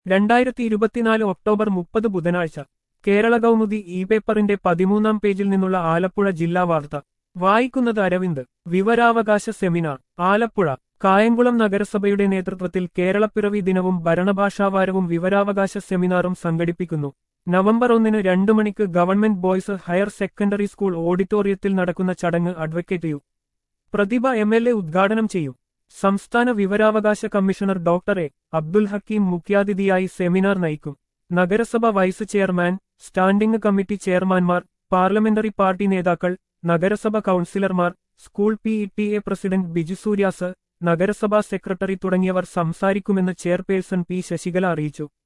രണ്ടായിരത്തി ഇരുപത്തിനാല് ഒക്ടോബർ മുപ്പത് ബുധനാഴ്ച കേരള കൗമുദി ഇ പേപ്പറിന്റെ പതിമൂന്നാം പേജിൽ നിന്നുള്ള ആലപ്പുഴ ജില്ലാ വാർത്ത വായിക്കുന്നത് അരവിന്ദ് വിവരാവകാശ സെമിനാർ ആലപ്പുഴ കായംകുളം നഗരസഭയുടെ നേതൃത്വത്തിൽ കേരളപ്പിറവി ദിനവും ഭരണഭാഷാവാരവും വിവരാവകാശ സെമിനാറും സംഘടിപ്പിക്കുന്നു നവംബർ ഒന്നിന് രണ്ടു മണിക്ക് government boys higher secondary school ഓഡിറ്റോറിയത്തിൽ നടക്കുന്ന ചടങ്ങ് advocate U Prathibha M L A ഉദ്ഘാടനം ചെയ്യും സംസ്ഥാന വിവരാവകാശ commissioner doctor A Abdul Hakkim മുഖ്യാതിഥിയായി സെമിനാർ നയിക്കും നഗരസഭ വൈസ് ചെയർമാൻ സ്റ്റാൻഡിംഗ് കമ്മിറ്റി ചെയർമാൻമാർ പാർലമെന്ററി പാർട്ടി നേതാക്കൾ നഗരസഭ കൌൺസിലർമാർ school P E T A president Biju Suryas നഗരസഭാ സെക്രട്ടറി തുടങ്ങിയവർ സംസാരിക്കുമെന്ന് ചെയർപേഴ്സൺ പി ശശികല അറിയിച്ചു